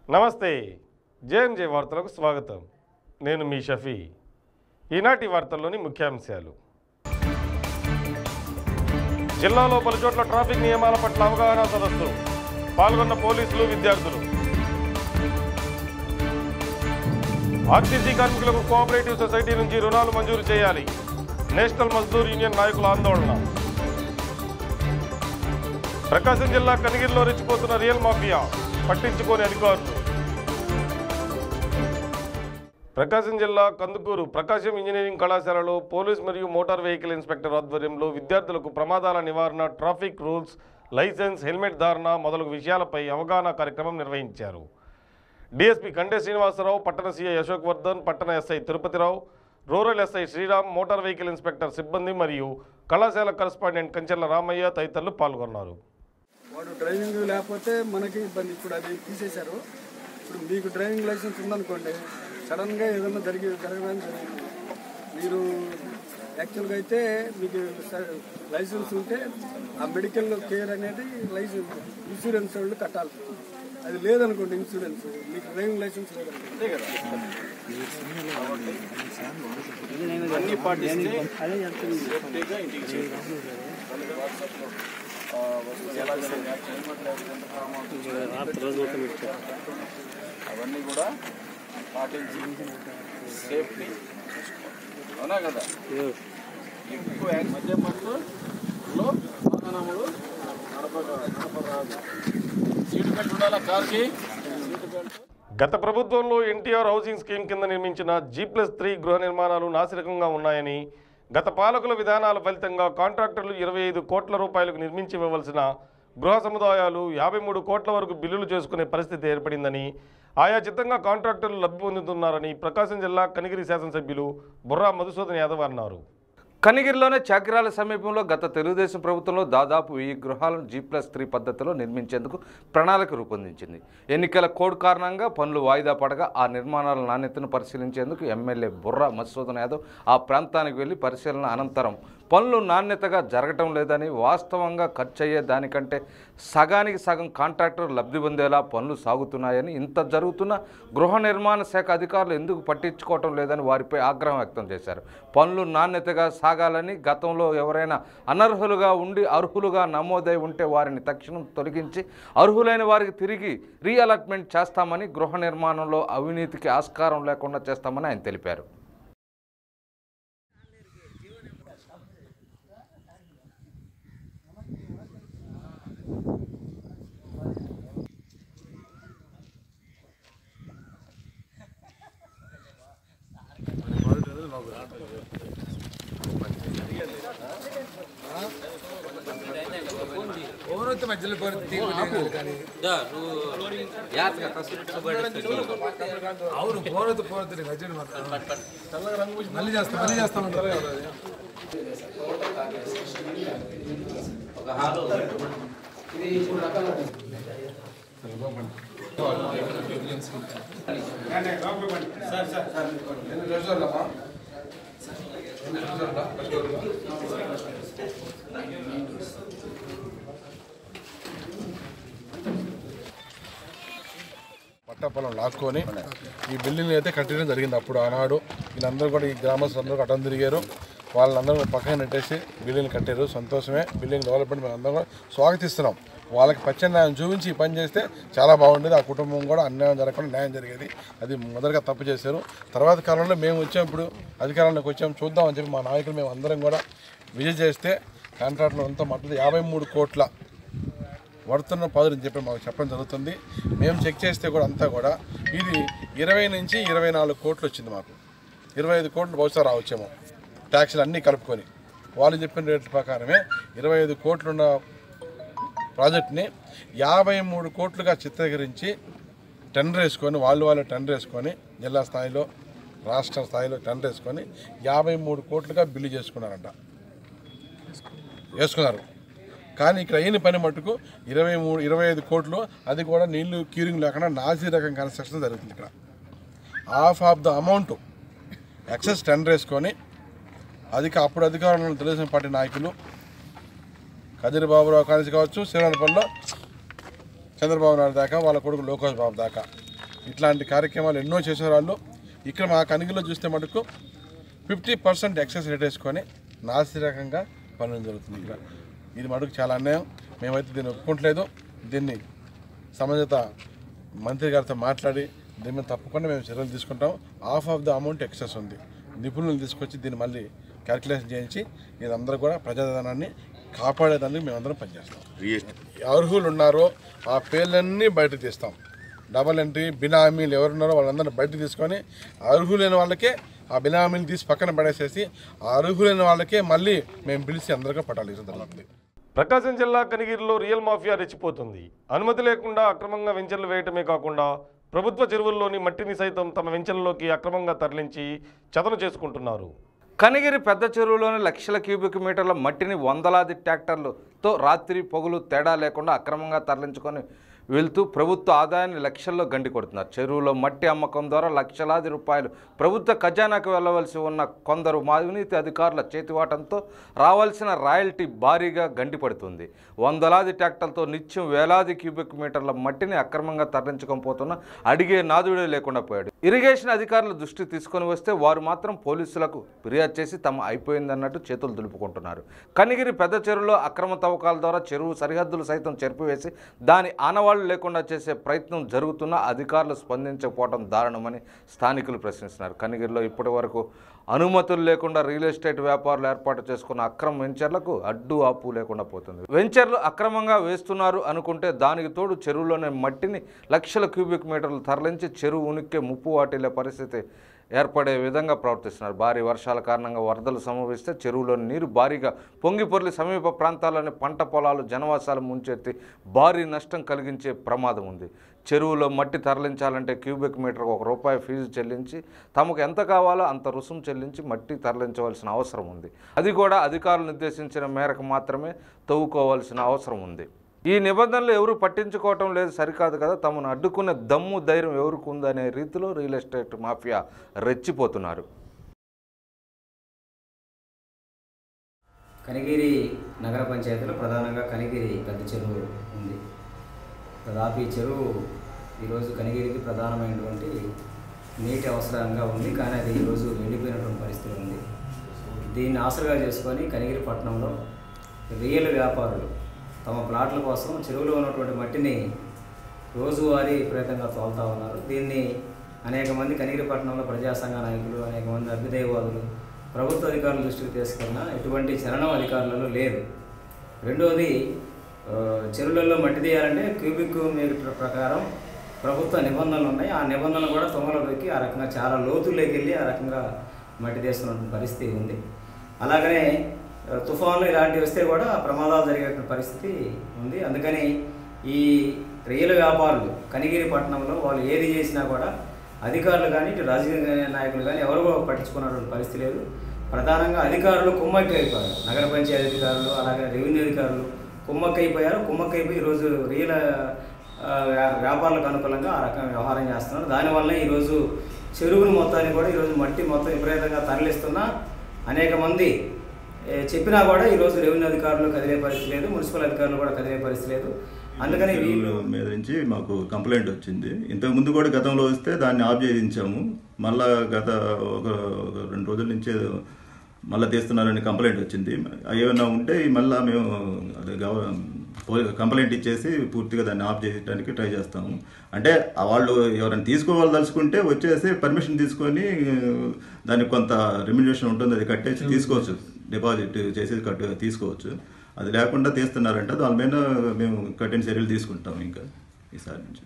నమస్తే జేఎంజే వార్తలకు స్వాగతం నేను మీ షఫీ ఈనాటి వార్తల్లోని ముఖ్యాంశాలు జిల్లాలో పలు చోట్ల ట్రాఫిక్ నియమాల పట్ల అవగాహన సదస్సు పాల్గొన్న పోలీసులు విద్యార్థులు ఆర్టీసీ కార్మికులకు కోఆపరేటివ్ సొసైటీ నుంచి రుణాలు మంజూరు చేయాలి నేషనల్ మజ్దూర్ యూనియన్ నాయకుల ఆందోళన ప్రకాశం జిల్లా కనిగిరిలో రెచ్చిపోతున్న రియల్ మాఫియా పట్టించుకోని అధికారులు ప్రకాశం జిల్లా కందుకూరు ప్రకాశం ఇంజనీరింగ్ కళాశాలలో పోలీస్ మరియు మోటార్ వెహికల్ ఇన్స్పెక్టర్ ఆధ్వర్యంలో విద్యార్థులకు ప్రమాదాల నివారణ ట్రాఫిక్ రూల్స్ లైసెన్స్ హెల్మెట్ ధారణ మొదలగు విషయాలపై అవగాహన కార్యక్రమం నిర్వహించారు డిఎస్పీ కండే శ్రీనివాసరావు పట్టణ సీఐ అశోక్ వర్ధన్ పట్టణ SI Tirupati Rao rural SI Sriram motor vehicle inspector సిబ్బంది మరియు కళాశాల కరస్పాండెంట్ కంచెర్ల రామయ్య తదితరులు పాల్గొన్నారు వాడు డ్రైవింగ్ లేకపోతే మనకి ఇబ్బంది ఇప్పుడు అది తీసేశారు ఇప్పుడు మీకు డ్రైవింగ్ లైసెన్స్ ఉందనుకోండి సడన్గా ఏదైనా జరిగి జరగడానికి జరిగింది మీరు యాక్చువల్గా అయితే మీకు స- లైసెన్స్ ఉంటే ఆ మెడికల్ కేర్ అనేది లైసెన్స్ ఇన్సూరెన్స్ వాళ్ళు కట్టాలి అది లేదనుకోండి ఇన్సూరెన్స్ మీకు డ్రైవింగ్ లైసెన్స్ లేదనుకోండి అన్ని పాటిస్తే సేఫ్టీగా ఇంటికి చేరుకోవచ్చు. వాళ్ళకి వాట్సాప్లో, ఆ, వస్తుంది. ఎలా జరిగింది? హెల్మెట్ లేకపోతే ఎంత ప్రమాదం ఉంటుంది? అవన్నీ కూడా పాటించి సేఫ్టీ చూసుకోవాలి. అవునా కదా ఎక్కువ యాక్- మధ్య మధ్యలో వాహనములు నడపక నడపరాదు సీటు బెల్ట్ ఉండాలా కార్కి సీటు బెల్ట్ గత ప్రభుత్వంలో ఎన్టీఆర్ హౌసింగ్ స్కీమ్ కింద నిర్మించిన జీ ప్లస్ త్రీ గృహ నిర్మాణాలు నాసిరకంగా ఉన్నాయని గత పాలకుల విధానాల ఫలితంగా కాంట్రాక్టర్లు ఇరవై ఐదు కోట్ల రూపాయలకు నిర్మించి ఇవ్వవలసిన గృహ సముదాయాలు యాభై మూడు కోట్ల వరకు బిల్లులు చేసుకునే పరిస్థితి ఏర్పడిందని ఆయా చిత్తంగా కాంట్రాక్టర్లు లబ్ధి పొందుతున్నారని ప్రకాశం జిల్లా కనిగిరి శాసనసభ్యులు బుర్రా మధుసూదన్ యాదవ్ అన్నారు కనిగిరిలోనే చాకిరాల సమీపంలో గత తెలుగుదేశం ప్రభుత్వంలో దాదాపు వెయ్యి గృహాలను జీ ప్లస్ త్రీ పద్ధతిలో నిర్మించేందుకు ప్రణాళిక రూపొందించింది ఎన్నికల కోడ్ కారణంగా పనులు వాయిదా పడగా ఆ నిర్మాణాల నాణ్యతను పరిశీలించేందుకు ఎమ్మెల్యే బుర్రా మధుసూదన్ యాదవ్ ఆ ప్రాంతానికి వెళ్లి పరిశీలన అనంతరం పనులు నాణ్యతగా జరగటం లేదని వాస్తవంగా ఖర్చు అయ్యే దానికంటే సగానికి సగం కాంట్రాక్టర్ లబ్ధి పొందేలా పనులు సాగుతున్నాయని ఇంత జరుగుతున్న గృహ నిర్మాణ శాఖ అధికారులు ఎందుకు పట్టించుకోవటం లేదని వారిపై ఆగ్రహం వ్యక్తం చేశారు పనులు నాణ్యతగా సాగాలని గతంలో ఎవరైనా అనర్హులుగా ఉండి అర్హులుగా నమోదై ఉంటే వారిని తక్షణం తొలగించి అర్హులైన వారికి తిరిగి రీఅలాట్మెంట్ చేస్తామని గృహ నిర్మాణంలో అవినీతికి ఆస్కారం లేకుండా చేస్తామని ఆయన తెలిపారు అవును పోరదు పోరదు నీకు అర్జెంట్ మాత్రం మళ్ళీ చేస్తా మళ్ళీ చేస్తామంటారు కదా పట్టపొలం లాక్కొని ఈ బిల్డింగ్ అయితే కట్టడం జరిగింది అప్పుడు ఆనాడు వీళ్ళందరూ కూడా ఈ గ్రామస్తులు అందరూ అటం తిరిగారు వాళ్ళందరూ పక్కన నెట్టేసి బిల్డింగ్ కట్టారు సంతోషమే బిల్డింగ్ డెవలప్మెంట్ మేము అందరం కూడా స్వాగతిస్తున్నాం వాళ్ళకి పచ్చన్యాయం చూపించి ఈ పని చేస్తే చాలా బాగుండేది ఆ కుటుంబం కూడా అన్యాయం జరగకుండా న్యాయం జరిగేది అది మొదటగా తప్పు చేశారు తర్వాత కాలంలో మేము వచ్చాం ఇప్పుడు అధికారంలోకి వచ్చాం చూద్దామని చెప్పి మా నాయకులు మేము అందరం కూడా విజయ్ చేస్తే కాంట్రాక్ట్లో అంతా మొత్తం యాభై మూడు కోట్ల పడుతున్న పదులు అని చెప్పి మాకు చెప్పడం జరుగుతుంది మేము చెక్ చేస్తే కూడా అంతా కూడా ఇది ఇరవై నుంచి ఇరవై నాలుగు కోట్లు వచ్చింది మాకు ఇరవై ఐదు కోట్లు బహుశా రావచ్చేమో ట్యాక్స్లు అన్నీ కలుపుకొని వాళ్ళు చెప్పిన రేట్ల ప్రకారమే ఇరవై ఐదు కోట్లున్న ప్రాజెక్ట్ని యాభై మూడు కోట్లుగా చిత్రీకరించి టెండర్ వేసుకొని వాళ్ళు వాళ్ళు టెండర్ వేసుకొని జిల్లా స్థాయిలో రాష్ట్ర స్థాయిలో టెండర్ వేసుకొని యాభై మూడు కోట్లుగా బిల్లు చేసుకున్నారంట వేసుకున్నారు కానీ ఇక్కడ అయిన పని మట్టుకు ఇరవై మూడు ఇరవై ఐదు కోట్లు అది కూడా నీళ్లు క్యూరింగ్ లేకుండా నాజీ రకం కన్స్ట్రక్షన్ జరుగుతుంది ఇక్కడ half of the amount excess tender వేసుకొని అధిక అప్పుడు అధికారంలో ఉన్న తెలుగుదేశం పార్టీ నాయకులు కదిరి బాబురావు కాలేజీ కావచ్చు శ్రీరాణపల్లిలో చంద్రబాబు నాయుడు దాకా వాళ్ళ కొడుకు లోకేష్ బాబు దాకా ఇట్లాంటి కార్యక్రమాలు ఎన్నో చేసేవాళ్ళు ఇక్కడ మా కనిగిలో చూస్తే మటుకు ఫిఫ్టీ పర్సెంట్ ఎక్సెస్ రేట్ వేసుకొని నాసిరకంగా పనులు జరుగుతుంది ఇక్కడ ఇది మటుకు చాలా అన్యాయం మేమైతే దీన్ని ఒప్పుకోవట్లేదు దీన్ని సంబంధిత మంత్రి గారితో మాట్లాడి దీని మీద తప్పకుండా మేము చర్యలు తీసుకుంటాం half of the amount excess ఉంది నిపుణులు తీసుకొచ్చి దీన్ని మళ్ళీ క్యాల్కులేషన్ చేయించి ఇదందరూ కూడా ప్రజాధనాన్ని కాపాడేదానికి మేమందరం పనిచేస్తాం అర్హులు ఉన్నారో ఆ పేర్లన్నీ బయట తీస్తాం డబల్ ఎంట్రీ బినామీలు ఎవరున్నారో వాళ్ళందరినీ బయట తీసుకొని అర్హులైన వాళ్ళకే ఆ బినామీలు తీసి పక్కన పడేసేసి ఆ అర్హులైన వాళ్ళకే మళ్ళీ మేము పిలిచి అందరికీ పట్టాలి జరుగుతుంది ప్రకాశం జిల్లా కనిగిరిలో రియల్ మాఫియా రెచ్చిపోతుంది అనుమతి లేకుండా అక్రమంగా వెంచర్లు వేయటమే కాకుండా ప్రభుత్వ చెరువుల్లోని మట్టిని సైతం తమ వెంచర్లలోకి అక్రమంగా తరలించి చదను చేసుకుంటున్నారు కనిగిరి పెద్ద చెరువులోని లక్షల క్యూబిక్ మీటర్ల మట్టిని వందలాది ట్రాక్టర్లతో రాత్రి పొగులు తేడా లేకుండా అక్రమంగా తరలించుకొని వెళ్తూ ప్రభుత్వ ఆదాయాన్ని లక్షల్లో గండి కొడుతున్నారు చెరువులో మట్టి అమ్మకం ద్వారా లక్షలాది రూపాయలు ప్రభుత్వ ఖజానాకు వెళ్ళవలసి ఉన్న కొందరు అవినీతి అధికారుల చేతివాటంతో రావాల్సిన రాయల్టీ భారీగా గండిపడుతుంది వందలాది ట్రాక్టర్లతో నిత్యం వేలాది క్యూబిక్ మీటర్ల మట్టిని అక్రమంగా తరలించుకొని పోతున్న అడిగే నాదుడే లేకుండా పోయాడు ఇరిగేషన్ అధికారుల దృష్టి తీసుకొని వస్తే వారు మాత్రం పోలీసులకు ఫిర్యాదు చేసి తమ అయిపోయిందన్నట్టు చేతులు దులుపుకుంటున్నారు కనిగిరి పెద్ద చెరువులో అక్రమ తవ్వకాల ద్వారా చెరువు సరిహద్దులు సైతం చెరిపివేసి దాని ఆనవాళ్లు లేకుండా చేసే ప్రయత్నం జరుగుతున్నా అధికారులు స్పందించకపోవడం దారుణమని స్థానికులు ప్రశ్నిస్తున్నారు కనిగిరిలో ఇప్పటి వరకు అనుమతులు లేకుండా రియల్ ఎస్టేట్ వ్యాపారులు ఏర్పాటు చేసుకున్న అక్రమ వెంచర్లకు అడ్డు ఆపు లేకుండా పోతుంది వెంచర్లు అక్రమంగా వేస్తున్నారు అనుకుంటే దానికి తోడు చెరువులోని మట్టిని లక్షల క్యూబిక్ మీటర్లు తరలించి చెరువు ఉనికి ముప్పు వాటిల్లే పరిస్థితి ఏర్పడే విధంగా ప్రవర్తిస్తున్నారు భారీ వర్షాల కారణంగా వరదలు సంభవిస్తే చెరువులోని నీరు భారీగా పొంగి పొర్లి సమీప ప్రాంతాల్లోని పంట పొలాలు జనవాసాలు ముంచెత్తి భారీ నష్టం కలిగించే ప్రమాదం ఉంది చెరువులో మట్టి తరలించాలంటే క్యూబిక్ మీటర్కి ఒక రూపాయి ఫీజు చెల్లించి తమకు ఎంత కావాలో అంత రుసుము చెల్లించి మట్టి తరలించవలసిన అవసరం ఉంది అది కూడా అధికారులు నిర్దేశించిన మేరకు మాత్రమే తవ్వుకోవాల్సిన అవసరం ఉంది ఈ నిబంధనలు ఎవరు పట్టించుకోవటం లేదు సరికాదు కదా తమను అడ్డుకునే దమ్ము ధైర్యం ఎవరికి ఉందనే రీతిలో రియల్ ఎస్టేట్ మాఫియా రెచ్చిపోతున్నారు కనిగిరి నగర పంచాయతీలో ప్రధానంగా కనిగిరి పెద్ద చెరువు ఉంది దాదాపు ఈ చెరువు ఈరోజు కనిగిరికి ప్రధానమైనటువంటి నీటి అవసరంగా ఉంది కానీ అది ఈరోజు ఎండిపోయినటువంటి పరిస్థితి ఉంది దీన్ని ఆసరగా చేసుకొని కనిగిరి పట్టణంలో రియల్ వ్యాపారులు తమ ప్లాట్ల కోసం చెరువులో ఉన్నటువంటి మట్టిని రోజువారీ విపరీతంగా తోలుతా ఉన్నారు దీన్ని అనేక మంది కనిగిరి పట్టణంలో ప్రజా సంఘ నాయకులు అనేక మంది అభ్యుదయవాదులు ప్రభుత్వ అధికారుల దృష్టికి తీసుకున్న ఎటువంటి చలనం అధికారులలో లేదు రెండవది ఆ, చెరువులలో మట్టి తీయాలంటే క్యూబిక్ మీటర్ ప్రకారం ప్రభుత్వ నిబంధనలు ఉన్నాయి ఆ నిబంధనలు కూడా తొంగలో దొక్కి ఆ రకంగా చాలా లోతుల్లోకి వెళ్ళి ఆ రకంగా మట్టి తీస్తున్నటువంటి పరిస్థితి ఉంది అలాగనే ఆ, తుఫాన్లు ఇలాంటివి వస్తే కూడా ప్రమాదాలు జరిగేటువంటి పరిస్థితి ఉంది అందుకని ఈ రియల్ వ్యాపారులు కనిగిరి పట్టణంలో వాళ్ళు ఏది చేసినా కూడా అధికారులు కానీ ఇటు రాజకీయ నాయకులు కానీ ఎవరు కూడా పట్టించుకున్నటువంటి పరిస్థితి లేదు ప్రధానంగా అధికారులు కుమ్మక్కి అయిపోయారు నగర పంచాయతీ అధికారులు అలాగే రెవెన్యూ అధికారులు కుమ్మక్కి అయిపోయారు కుమ్మక్కి అయిపోయి ఈరోజు రియల్ ఆ, వ్యా- వ్యాపారులకు అనుకూలంగా ఆ రకంగా వ్యవహారం చేస్తున్నారు దానివల్ల ఈరోజు చెరువును మొత్తాన్ని కూడా ఈరోజు మట్టి మొత్తం విపరీతంగా తరలిస్తున్నా అనేక మంది ఏ, చెప్పినా కూడా ఈరోజు రెవెన్యూ అధికారులు కదిలే పరిస్థితి లేదు మున్సిపల్ అధికారులు కూడా కదిలే పరిస్థితి లేదు అందుకని వీళ్ళు చెరువుల మీద నుంచి మాకు కంప్లైంట్ వచ్చింది ఇంతకు ముందు కూడా గతంలో వస్తే దాన్ని ఆఫ్ చేయించాము మళ్ళా గత ఒక ఒక రెండు రోజుల నుంచి మళ్ళీ తీస్తున్నారని కంప్లైంట్ వచ్చింది ఏమైనా ఉంటే మళ్ళీ మేము అది గవ- పో- కంప్లైంట్ ఇచ్చేసి పూర్తిగా దాన్ని ఆఫ్ చేయడానికి ట్రై చేస్తాము అంటే ఆ వాళ్ళు ఎవరైనా తీసుకోవాలి తలుచుకుంటే వచ్చేసి పర్మిషన్ తీసుకొని దానికి కొంత రెమ్యునేషన్ ఉంటుంది అది కట్టేసి తీసుకోవచ్చు డిపాజిట్ చేసి కట్టు తీసుకోవచ్చు అది లేకుండా తీస్తున్నారంటే దాని మీద మేము కఠిన చర్యలు తీసుకుంటాం ఇంకా ఈసారి నుంచి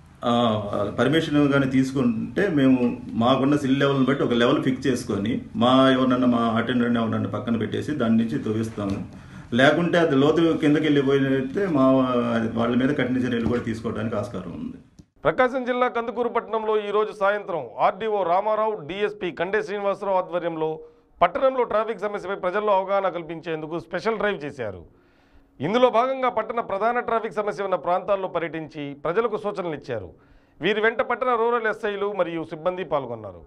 పర్మిషన్ కానీ తీసుకుంటే మేము మాకున్న సిల్ లెవెల్ని బట్టి ఒక లెవెల్ ఫిక్స్ చేసుకొని మా ఎవరినన్నా మా అటెండర్ ఎవరన్నా పక్కన పెట్టేసి దాని నుంచి తవ్విస్తాము లేకుంటే అది లోతు కిందకి వెళ్ళిపోయినైతే మా వాళ్ళ మీద కఠిన చర్యలు కూడా తీసుకోవడానికి ఆస్కారం ఉంది ప్రకాశం జిల్లా కందుకూరు పట్టణంలో ఈరోజు సాయంత్రం ఆర్డీఓ రామారావు డీఎస్పీ కండే శ్రీనివాసరావు ఆధ్వర్యంలో పట్టణంలో ట్రాఫిక్ సమస్యపై ప్రజల్లో అవగాహన కల్పించేందుకు స్పెషల్ డ్రైవ్ చేశారు ఇందులో భాగంగా పట్టణ ప్రధాన ట్రాఫిక్ సమస్య ఉన్న ప్రాంతాల్లో పర్యటించి ప్రజలకు సూచనలు ఇచ్చారు వీరి వెంట పట్టణ రూరల్ ఎస్ఐలు మరియు సిబ్బంది పాల్గొన్నారు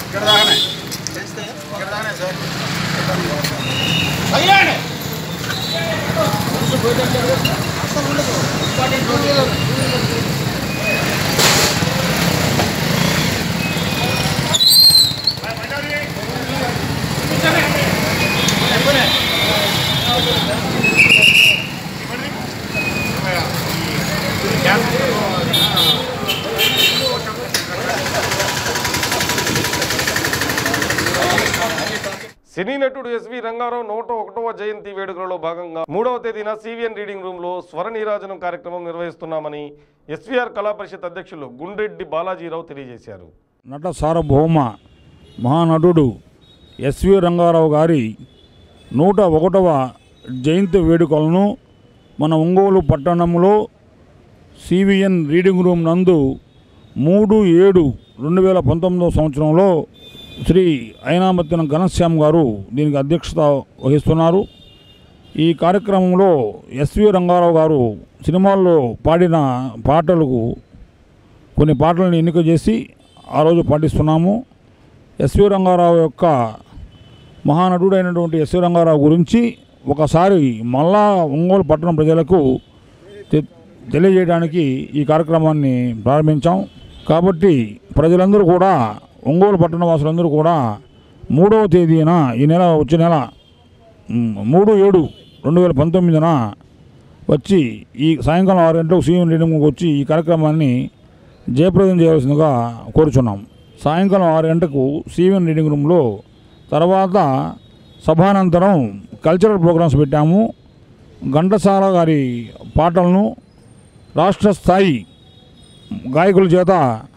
సినీ నటుడు ఎస్వి రంగారావు నూట ఒకటవ జయంతి వేడుకలలో భాగంగా మూడవ తేదీన సివిఎన్ రీడింగ్ రూమ్లో స్వర నీరాజనం కార్యక్రమం నిర్వహిస్తున్నామని ఎస్వీఆర్ కళా పరిషత్ అధ్యక్షులు గుండెడ్డి బాలాజీరావు తెలియజేశారు నట సార్వభౌమ మహానటుడు ఎస్వి రంగారావు గారి నూట ఒకటవ జయంతి వేడుకలను మన ఒంగోలు పట్టణంలో సివిఎన్ రీడింగ్ రూమ్ నందు మూడు ఏడు రెండు వేల పంతొమ్మిదవ సంవత్సరంలో శ్రీ అయినామత్తిన ఘనశ్యామ్ గారు దీనికి అధ్యక్షత వహిస్తున్నారు ఈ కార్యక్రమంలో ఎస్వి రంగారావు గారు సినిమాల్లో పాడిన పాటలకు కొన్ని పాటలను ఎన్నిక చేసి ఆ రోజు పాటిస్తున్నాము ఎస్వి రంగారావు యొక్క మహానటుడైనటువంటి ఎస్వి రంగారావు గురించి ఒకసారి మళ్ళా ఒంగోలు పట్టణ ప్రజలకు తె- తెలియజేయడానికి ఈ కార్యక్రమాన్ని ప్రారంభించాం కాబట్టి ప్రజలందరూ కూడా ఒంగోలు పట్టణ వాసులందరూ కూడా మూడవ తేదీన ఈ నెల వచ్చే నెల మ్, మూడు ఏడు రెండు వేల పంతొమ్మిదిన వచ్చి ఈ సాయంకాలం ఆరు గంటలకు సీఎం రీడింగ్కి వచ్చి ఈ కార్యక్రమాన్ని జయప్రదం చేయవలసిందిగా కోరుచున్నాం సాయంకాలం ఆరు గంటకు సీఎం రీడింగ్ రూమ్లో తర్వాత సభానంతరం కల్చరల్ ప్రోగ్రామ్స్ పెట్టాము ఘంటసాల గారి పాటలను రాష్ట్ర స్థాయి గాయకుల చేత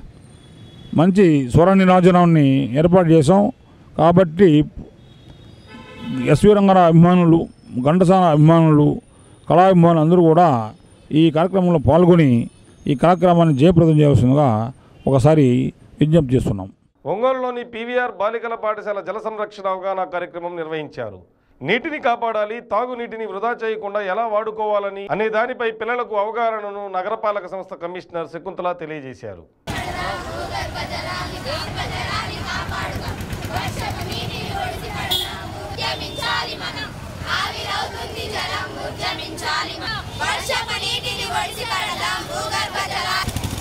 మంచి స్వర నిరాజనాన్ని ఏర్పాటు చేశాం కాబట్టి ఎస్వి రంగారావు అభిమానులు ఘంటసాల అభిమానులు కళా అభిమానులు అందరూ కూడా ఈ కార్యక్రమంలో పాల్గొని ఈ కార్యక్రమాన్ని జయప్రదం చేయవలసిందిగా ఒకసారి విజ్ఞప్తి చేస్తున్నాం ఒంగోలులోని పీవీఆర్ బాలికల పాఠశాల జల సంరక్షణ అవగాహన కార్యక్రమం నిర్వహించారు నీటిని కాపాడాలి తాగునీటిని వృధా చేయకుండా ఎలా వాడుకోవాలని అనే దానిపై పిల్లలకు అవగాహనను నగరపాలక సంస్థ కమిషనర్ శకుంతల తెలియజేశారు ఉద్యమించాలి మనం ఆవిరవుతుంది జలం ఉద్యమించాలి మనం వర్షపు నీటిని ఒడిసి పడదాం భూగర్భ జలా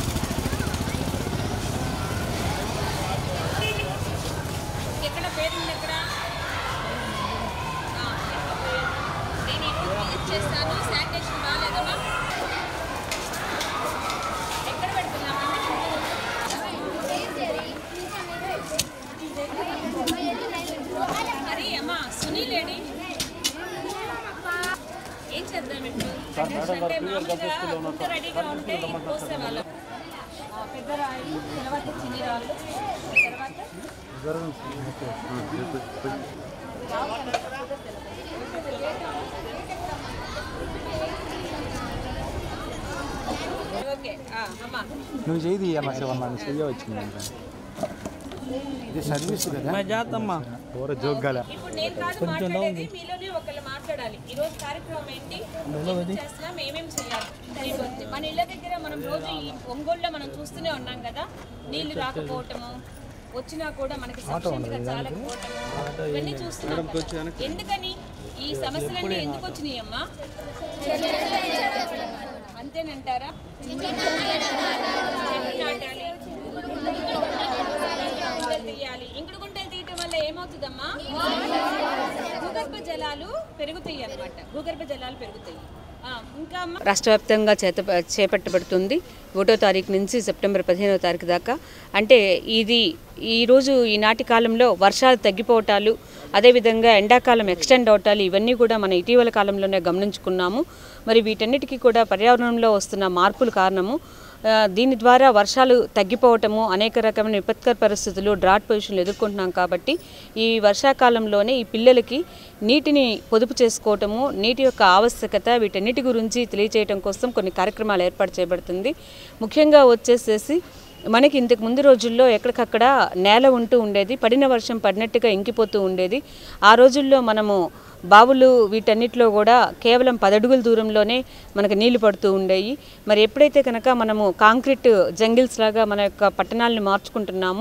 ఎక్కడ పేరుంది ఎక్కడ ఆ, నేను ఇప్పుడు విజిట్ చేస్తాను శానిటేషన్ బాగాలేదమ్మా ఎక్కడ పెడుతున్నామా మరి అమ్మా సునీల్ ఏడి ఏం చేద్దాం ఇప్పుడు అంటే మామూలుగా అంతా రెడీగా ఉంటే పోసే వాళ్ళం ఆ, పెద్ద రాయి తర్వాత చిన్ని రాళ్ళు తర్వాత ఓకే ఆ, అమ్మా నువ్వు చేయి అన్న శివన్న నువ్వు చెయ్యవచ్చిందంట ఇది సర్వీస్ కదా చేద్దామా ఓర జోగ్గాల ఇప్పుడు నేను కాదు మాట్లాడేది మీలోనే ఒకళ్ళు మాట్లాడాలి ఈ రోజు కార్యక్రమం ఏంటి ఎందుకు చేస్తున్నాం ఏమేం చేయాలి తెలియబోతుంది మన ఇళ్ళ దగ్గర మనం రోజు ఈ ఒంగోలులో మనం చూస్తూనే ఉన్నాం కదా నీళ్లు రాకపోవటము వచ్చినా కూడా మనకి sufficient గా చాలకపోవటము ఇవన్నీ చూస్తున్నాం కదా. ఎందుకని ఈ సమస్యలన్నీ ఎందుకు వచ్చినాయి అమ్మా అంతేనంటారా చెట్లు నాటాలి గుంటలు తీయాలి ఇంకుడు గుంటలు తీయటం వల్ల ఏమవుతుందమ్మా భూగర్భ జలాలు పెరుగుతాయి అన్నమాట భూగర్భ జలాలు పెరుగుతాయి ఆ, ఇంకా అమ్మా రాష్ట్ర వ్యాప్తంగా చేత చేపట్టబడుతుంది ఒకటో తారీఖు నుంచి సెప్టెంబర్ పదిహేనవ తారీఖు దాకా అంటే ఇది ఈరోజు ఈనాటి కాలంలో వర్షాలు తగ్గిపోవటాలు అదేవిధంగా ఎండాకాలం ఎక్స్టెండ్ అవటాలు ఇవన్నీ కూడా మన ఇటీవల కాలంలోనే గమనించుకున్నాము మరి వీటన్నిటికీ కూడా పర్యావరణంలో వస్తున్న మార్పుల కారణము ఆ, దీని ద్వారా వర్షాలు తగ్గిపోవటము అనేక రకమైన విపత్కర పరిస్థితులు డ్రాట్ పొజిషన్లు ఎదుర్కొంటున్నాం కాబట్టి ఈ వర్షాకాలంలోనే ఈ పిల్లలకి నీటిని పొదుపు చేసుకోవటము నీటి యొక్క ఆవశ్యకత వీటన్నిటి గురించి తెలియజేయడం కోసం కొన్ని కార్యక్రమాలు ఏర్పాటు చేయబడుతుంది ముఖ్యంగా వచ్చేసేసి మనకి ఇంతకు ముందు రోజుల్లో ఎక్కడికక్కడ నేల ఉంటూ ఉండేది పడిన వర్షం పడినట్టుగా ఇంకిపోతూ ఉండేది ఆ రోజుల్లో మనము బావులు వీటన్నిటిలో కూడా కేవలం పదడుగుల దూరంలోనే మనకు నీళ్లు పడుతూ ఉండేవి మరి ఎప్పుడైతే కనుక మనము కాంక్రీట్ జంగిల్స్ లాగా మన యొక్క పట్టణాలను మార్చుకుంటున్నామో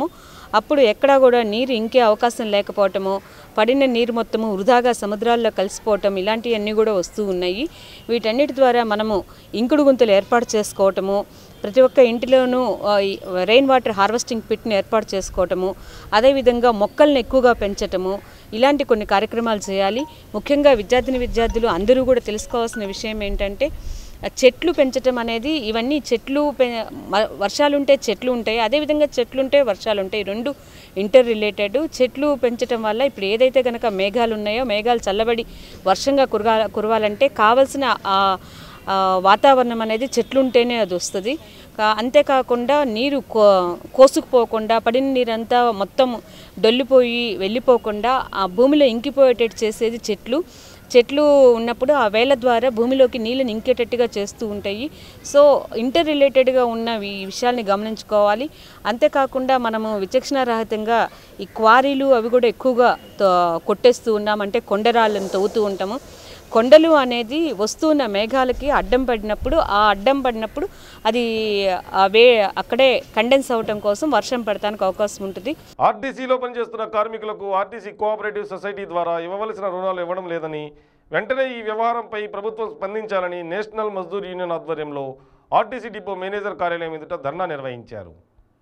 అప్పుడు ఎక్కడా కూడా నీరు ఇంకే అవకాశం లేకపోవటము పడిన నీరు మొత్తము వృధాగా సముద్రాల్లో కలిసిపోవటం ఇలాంటివన్నీ కూడా వస్తూ ఉన్నాయి వీటన్నిటి ద్వారా మనము ఇంకుడు గుంతలు ఏర్పాటు చేసుకోవటము ప్రతి ఒక్క ఇంటిలోనూ రెయిన్ వాటర్ హార్వెస్టింగ్ పిట్ని ఏర్పాటు చేసుకోవటము అదేవిధంగా మొక్కల్ని ఎక్కువగా పెంచటము ఇలాంటి కొన్ని కార్యక్రమాలు చేయాలి ముఖ్యంగా విద్యార్థిని విద్యార్థులు అందరూ కూడా తెలుసుకోవాల్సిన విషయం ఏంటంటే ఆ చెట్లు పెంచటం అనేది ఇవన్నీ చెట్లు పె మ- వర్షాలుంటే చెట్లు ఉంటాయి అదేవిధంగా చెట్లు ఉంటే వర్షాలు ఉంటాయి రెండు ఇంటర్ రిలేటెడ్ చెట్లు పెంచటం వల్ల ఇప్పుడు ఏదైతే కనుక మేఘాలు ఉన్నాయో మేఘాలు చల్లబడి వర్షంగా కురగా కురవాలంటే కావలసిన ఆ ఆ, వాతావరణం అనేది చెట్లుంటేనే అది వస్తుంది కా- అంతేకాకుండా నీరు కో కోసుకుపోకుండా పడిన నీరంతా మొత్తం డొల్లిపోయి వెళ్ళిపోకుండా ఆ భూమిలో ఇంకిపోయేటట్టు చేసేది చెట్లు చెట్లు ఉన్నప్పుడు ఆ వేల ద్వారా భూమిలోకి నీళ్ళని ఇంకేటట్టుగా చేస్తూ ఉంటాయి సో ఇంటర్ రిలేటెడ్గా ఉన్న ఈ విషయాల్ని గమనించుకోవాలి అంతేకాకుండా మనము విచక్షణారహితంగా ఈ క్వారీలు అవి కూడా ఎక్కువగా తో- కొట్టేస్తూ ఉన్నామంటే కొండరాళ్ళను తవ్వుతూ ఉంటాము కొండలు అనేది వస్తున్న మేఘాలకి అడ్డం పడినప్పుడు ఆ అడ్డం పడినప్పుడు అది ఆ వే అక్కడే కండెన్స్ అవటం కోసం వర్షం పడటానికి అవకాశం ఉంటుంది ఆర్టీసీలో పనిచేస్తున్న కార్మికులకు ఆర్టీసీ కోఆపరేటివ్ సొసైటీ ద్వారా ఇవ్వవలసిన రుణాలు ఇవ్వడం లేదని వెంటనే ఈ వ్యవహారంపై ప్రభుత్వం స్పందించాలని నేషనల్ మజ్దూర్ యూనియన్ ఆధ్వర్యంలో ఆర్టీసీ డిపో మేనేజర్ కార్యాలయం ఎదుట ధర్నా నిర్వహించారు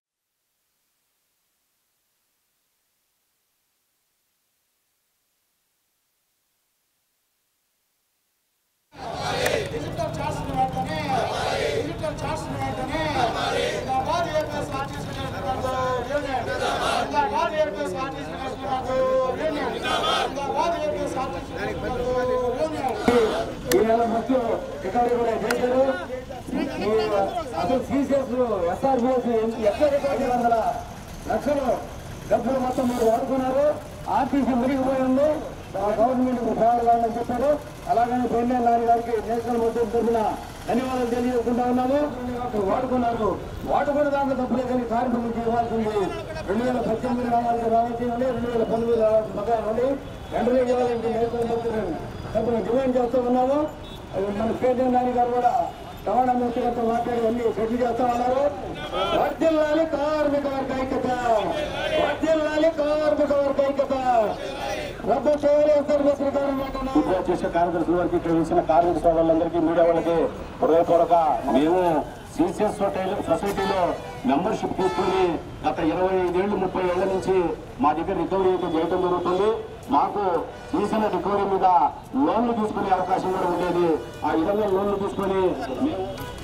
డిజిటల్ చార్ట్స్ వాడతానే డిజిటల్ చార్ట్స్ వాడతానే జిందాబాద్ ఏపీఎస్ ఆర్టీసీ యూనియన్ జిందాబాద్ ఏపీఎస్ ఆర్టీసీ యూనియన్ జిందాబాద్ ఏపీఎస్ ఆర్టీసీ యూనియన్ ఈవేళ ముఖ్యం రికవరీ కూడా చేశారు ఈ అసలు సీసీఎస్ ఎస్ఆర్బిఎస్ ఎక్కడ రికవరీ వందల లక్షలు డబ్బులు మొత్తం మీరు వాడుకున్నారు ఆర్టీసీ మురిగిపోయింది గవర్నమెంట్ సేవలు కావాలని చెప్పారు అలాగని పెన్నే నాని గారికి నేషనల్ మొత్తం తరఫున ధన్యవాదాలు తెలియజేసుకుంటా ఉన్నాము వాడుకున్నారు వాడుకున్న దాంట్లో తప్పులే కానీ కార్మికులకు ఇవ్వాల్సింది రెండు వేల పద్దెనిమిది రావాల్సి రావాల్సింది రెండు వేల పంతొమ్మిది రావాల్సిన బకాయి ఉంది వెంటనే ఇవ్వాలంటే నేషనల్ మొత్తం తరఫున డిమాండ్ చేస్తూ ఉన్నాము అది మన పేద నాని గారు కూడా రవాణా మంత్రి గారితో మాట్లాడి అన్ని సెటిల్ చేస్తా ఉన్నారు వర్ధిల్లాలి కార్మిక వర్గ ఐక్యత వర్ధిల్లాలి కార్మిక వర్గ ఐక్యత రద్దు చేయాలి శ్రీకారం ఇప్పుడు చేసే కార్యదర్శుల వరకు ఇక్కడ వేసిన కార్మిక సోదరులందరికీ మీడియా వాళ్ళకి హృదయపూర్వక మేము సిసిఎస్ సొసైటీలో మెంబర్షిప్ తీసుకుని గత ఇరవై ఐదేళ్లు ముప్పై ఏళ్ల నుంచి మా దగ్గర రికవరీ అయితే చేయడం జరుగుతుంది మాకు చేసిన రికవరీ మీద లోన్లు తీసుకునే అవకాశం కూడా ఉండేది ఆ విధంగా లోన్లు తీసుకొని మేము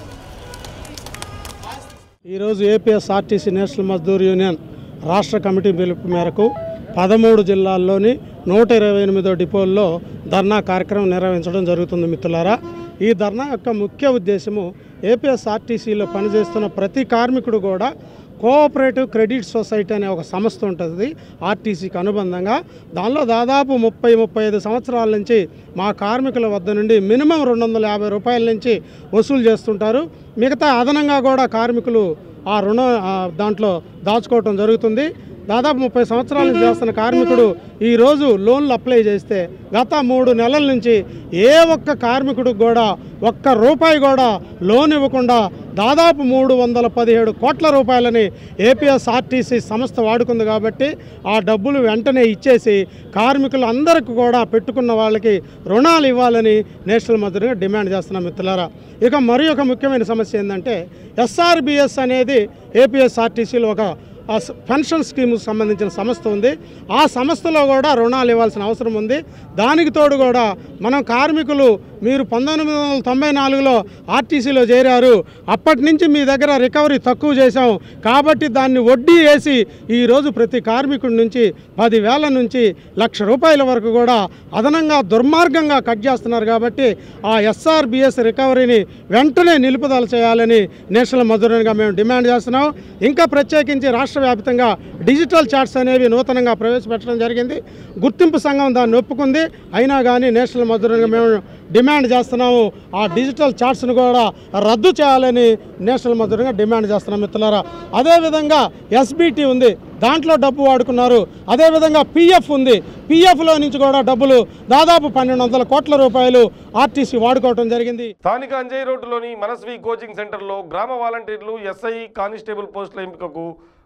ఈరోజు ఏపీఎస్ఆర్టీసీ నేషనల్ మజ్దూర్ యూనియన్ రాష్ట్ర కమిటీ పిలుపు మేరకు పదమూడు జిల్లాల్లోని నూట ఇరవై ఎనిమిదో డిపోల్లో ధర్నా కార్యక్రమం నిర్వహించడం జరుగుతుంది మిత్రులారా ఈ ధర్నా యొక్క ముఖ్య ఉద్దేశము ఏపీఎస్ఆర్టీసీలో పనిచేస్తున్న ప్రతి కార్మికుడు కూడా కోఆపరేటివ్ క్రెడిట్ సొసైటీ అనే ఒక సంస్థ ఉంటుంది ఆర్టీసీకి అనుబంధంగా దానిలో దాదాపు ముప్పై ముప్పై ఐదు సంవత్సరాల నుంచి మా కార్మికుల వద్ద నుండి మినిమం రెండు వందల యాభై రూపాయల నుంచి వసూలు చేస్తుంటారు మిగతా అదనంగా కూడా కార్మికులు ఆ రుణం ఆ దాంట్లో దాచుకోవటం జరుగుతుంది దాదాపు ముప్పై సంవత్సరాల నుంచి చేస్తున్న కార్మికుడు ఈరోజు లోన్లు అప్లై చేస్తే గత మూడు నెలల నుంచి ఏ ఒక్క కార్మికుడికి కూడా ఒక్క రూపాయి కూడా లోన్ ఇవ్వకుండా దాదాపు మూడు వందల పదిహేడు కోట్ల రూపాయలని ఏపీఎస్ఆర్టీసీ సంస్థ వాడుకుంది కాబట్టి ఆ డబ్బులు వెంటనే ఇచ్చేసి కార్మికులు అందరికీ కూడా పెట్టుకున్న వాళ్ళకి రుణాలు ఇవ్వాలని నేషనల్ మద్దతుగా డిమాండ్ చేస్తున్నాం మిత్రులారా ఇక మరి ఒక ముఖ్యమైన సమస్య ఏంటంటే ఎస్ఆర్బిఎస్ అనేది ఏపీఎస్ఆర్టీసీలో ఒక ఆ స- పెన్షన్ స్కీమ్కి సంబంధించిన సంస్థ ఉంది ఆ సంస్థలో కూడా రుణాలు ఇవ్వాల్సిన అవసరం ఉంది దానికి తోడు కూడా మనం కార్మికులు మీరు పంతొమ్మిది వందల తొంభై నాలుగులో ఆర్టీసీలో చేరారు అప్పటి నుంచి మీ దగ్గర రికవరీ తక్కువ చేశాం కాబట్టి దాన్ని వడ్డీ వేసి ఈరోజు ప్రతి కార్మికుడి నుంచి పదివేల నుంచి లక్ష రూపాయల వరకు కూడా అదనంగా దుర్మార్గంగా కట్ చేస్తున్నారు కాబట్టి ఆ ఎస్ఆర్బిఎస్ రికవరీని వెంటనే నిలుపుదల చేయాలని నేషనల్ మజూరన్గా మేము డిమాండ్ చేస్తున్నాం ఇంకా ప్రత్యేకించి రాష్ట్ర వ్యాప్తంగా డిజిటల్ చార్ట్స్ అనేవి నూతనంగా ప్రవేశపెట్టడం జరిగింది గుర్తింపు సంఘం దాన్ని ఒప్పుకుంది అయినా కానీ నేషనల్ మజూరన్గా మేము డిమాండ్ చేస్తున్నాము ఆ డిజిటల్ చార్ట్స్ను కూడా రద్దు చేయాలని నేషనల్ మజూరంగా డిమాండ్ చేస్తున్నాం మిత్రులారా అదేవిధంగా ఎస్బిటి ఉంది దాంట్లో డబ్బు వాడుకున్నారు అదేవిధంగా పిఎఫ్ ఉంది పిఎఫ్లో నుంచి కూడా డబ్బులు దాదాపు పన్నెండు వందల కోట్ల రూపాయలు ఆర్టీసీ వాడుకోవడం జరిగింది స్థానిక అంజయ్ రోడ్డులోని మనస్వి కోచింగ్ సెంటర్లో గ్రామ వాలంటీర్లు ఎస్ఐ కానిస్టేబుల్ పోస్టుల ఎంపికకు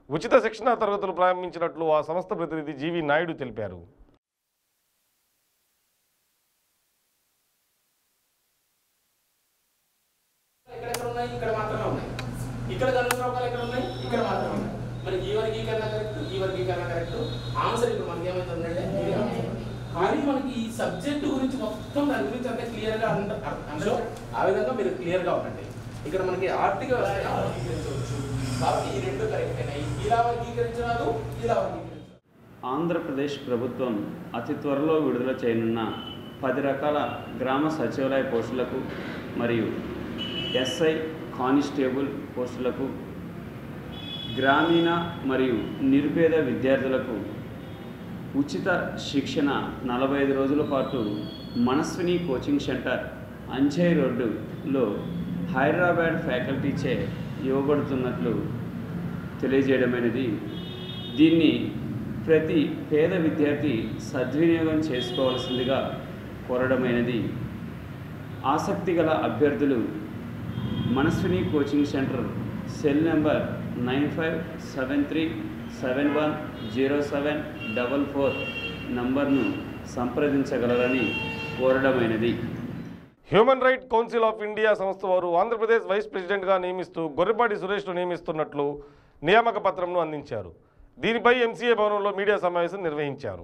ఉచిత శిక్షణా తరగతులు ప్రారంభించినట్లు ఆ సంస్థ ప్రతినిధి జీవి నాయుడు తెలిపారు ఎక్కడెక్కడ ఉన్నాయి ఇక్కడ మాత్రమే ఉన్నాయి ఇక్కడ గణేష్ రోగాలు ఎక్కడ ఉన్నాయి ఇక్కడ మాత్రమే ఉన్నాయి మరి ఈ వర్గీకరణ కరెక్ట్ ఈ వర్గీకరణ కరెక్ట్ ఆన్సర్ ఇప్పుడు మనకి ఏమైతుందంటే ఇది answer. కానీ మనకి ఈ సబ్జెక్ట్ గురించి మొత్తం దాని గురించి అంతా క్లియర్ గా అంద- అందులో ఆ విధంగా మీరు క్లియర్ గా ఉండండి ఇక్కడ మనకి ఆర్టికల్ వర్గీకరించవచ్చు కాబట్టి ఈ రెండు కరెక్ట్ అయినాయి ఇలా వర్గీకరించరాదు ఇలా వర్గీకరించరాదు ఆంధ్రప్రదేశ్ ప్రభుత్వం అతి త్వరలో విడుదల చేయనున్న పది రకాల గ్రామ సచివాలయ పోస్టులకు మరియు ఎస్ఐ కానిస్టేబుల్ పోస్టులకు గ్రామీణ మరియు నిరుపేద విద్యార్థులకు ఉచిత శిక్షణ నలభై ఐదు రోజుల పాటు మనస్విని కోచింగ్ సెంటర్ అంచై రోడ్డులో హైదరాబాద్ ఫ్యాకల్టీచే ఇవ్వబడుతున్నట్లు తెలియజేయడమైనది దీన్ని ప్రతి పేద విద్యార్థి సద్వినియోగం చేసుకోవాల్సిందిగా కోరడమైనది ఆసక్తి గల అభ్యర్థులు Manaswini coaching centre cell number nine five seven three seven one zero seven double four నంబర్ను సంప్రదించగలరని కోరడమైనది human right council of India సంస్థ వారు ఆంధ్రప్రదేశ్ వైస్ ప్రెసిడెంట్గా నియమిస్తూ గొర్రెపాటి సురేష్ను నియమిస్తున్నట్లు నియామక పత్రంను అందించారు దీనిపై ఎంసీఏ భవనంలో మీడియా సమావేశం నిర్వహించారు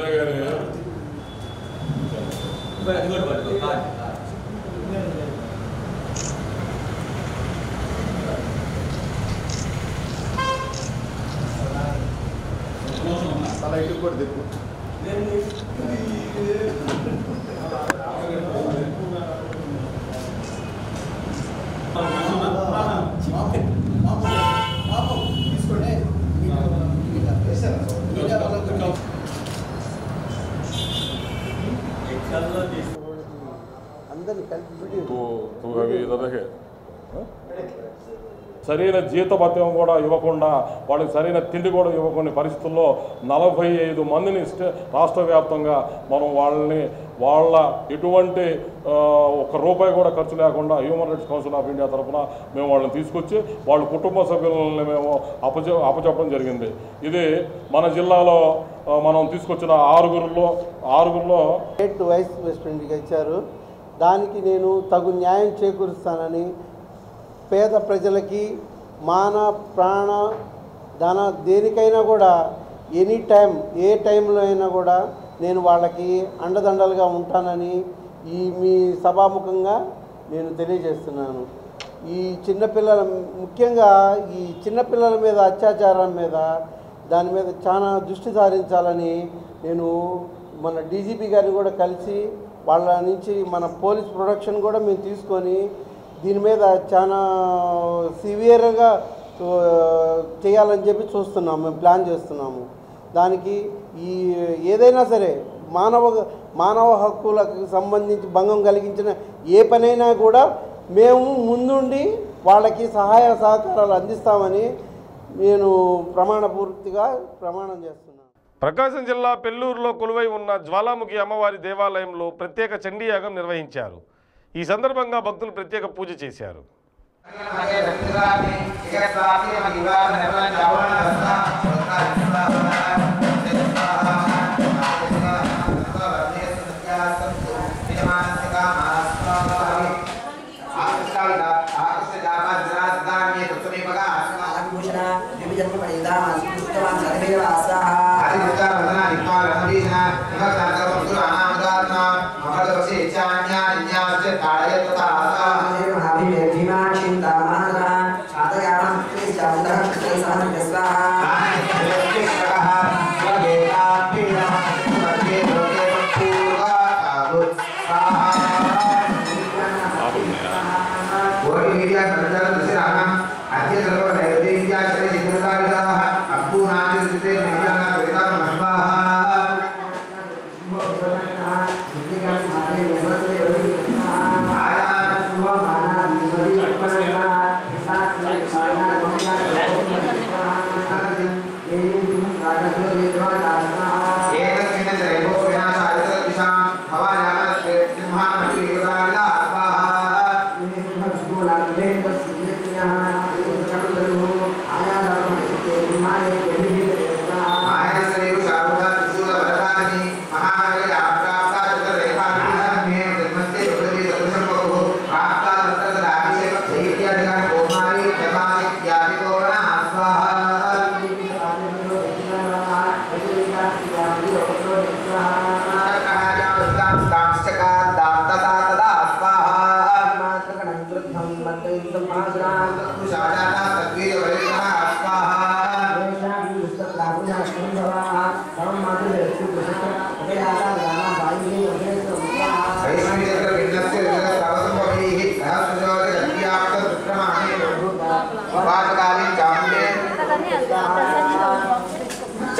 సరైన జీతభత్యం కూడా ఇవ్వకుండా వాళ్ళకి సరైన తిండి కూడా ఇవ్వకుండా పరిస్థితుల్లో నలభై ఐదు మందిని స్టే రాష్ట్ర వ్యాప్తంగా మనం వాళ్ళని వాళ్ళ ఎటువంటి ఆ, ఒక్క రూపాయి కూడా ఖర్చు లేకుండా human rights council of India తరఫున మేము వాళ్ళని తీసుకొచ్చి వాళ్ళ కుటుంబ సభ్యులని మేము అపచ అపచెప్పడం జరిగింది ఇది మన జిల్లాలో ఆ, మనం తీసుకొచ్చిన ఆరుగురిలో ఆరుగురిలో స్టేట్ వైస్ ప్రెసిడెంట్గా ఇచ్చారు దానికి నేను తగు న్యాయం చేకూరుస్తానని పేద ప్రజలకి మాన ప్రాణ ధన దేనికైనా కూడా ఎనీ టైం ఏ టైంలో అయినా కూడా నేను వాళ్ళకి అండదండలుగా ఉంటానని ఈ మీ సభాముఖంగా నేను తెలియజేస్తున్నాను ఈ చిన్నపిల్లల ముఖ్యంగా ఈ చిన్నపిల్లల మీద అత్యాచారం మీద దాని మీద చాలా దృష్టి సారించాలని నేను మన డీజీపీ గారిని కూడా కలిసి వాళ్ళ నుంచి మన పోలీస్ ప్రొడక్షన్ కూడా మేము తీసుకొని దీని మీద చాలా సివియర్గా ఆ, చేయాలని చెప్పి చూస్తున్నాం మేము ప్లాన్ చేస్తున్నాము దానికి ఈ ఏదైనా సరే మానవ మానవ హక్కులకు సంబంధించి భంగం కలిగించిన ఏ పనైనా కూడా మేము ముందుండి వాళ్ళకి సహాయ సహకారాలు అందిస్తామని నేను ప్రమాణపూర్తిగా ప్రమాణం చేస్తున్నాను ప్రకాశం జిల్లా పెల్లూరులో కొలువై ఉన్న జ్వాలాముఖి అమ్మవారి దేవాలయంలో ప్రత్యేక చండీయాగం నిర్వహించారు ఈ సందర్భంగా భక్తులు ప్రత్యేక పూజ చేశారు Thank you.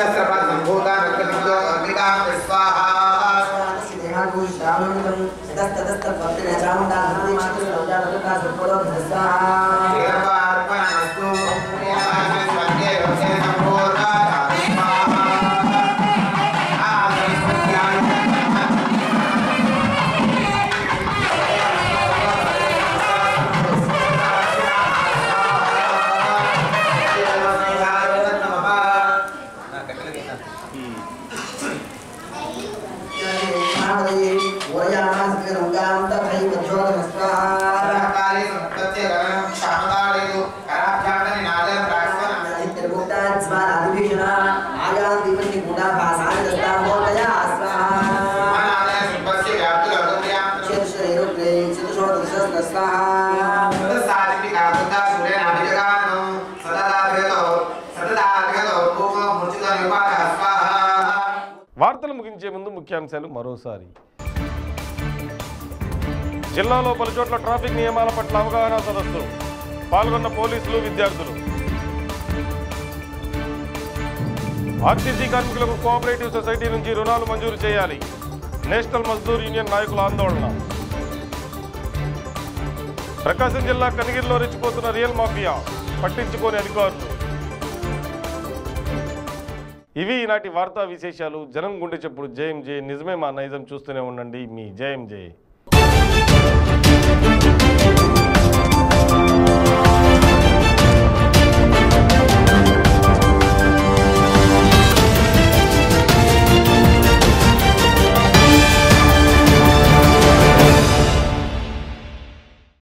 వార్తలు ముగించే ముందు ముఖ్యాంశాలు మరోసారి జిల్లాలో పలు చోట్ల ట్రాఫిక్ నియమాల పట్ల అవగాహన సదస్సు పాల్గొన్న పోలీసులు విద్యార్థులు ఆర్టీసీ కార్మికులకు కోఆపరేటివ్ సొసైటీ నుంచి రుణాలు మంజూరు చేయాలి నేషనల్ మజ్దూర్ యూనియన్ నాయకుల ఆందోళన ప్రకాశం జిల్లా కనిగిరిలో రెచ్చిపోతున్న రియల్ మాఫియా పట్టించుకోని అధికారులు ఇవి ఈనాటి వార్తా విశేషాలు జనం గుండె చెప్పుడు జయం జే నిజమే మా నైజం చూస్తూనే ఉండండి మీ జయం జే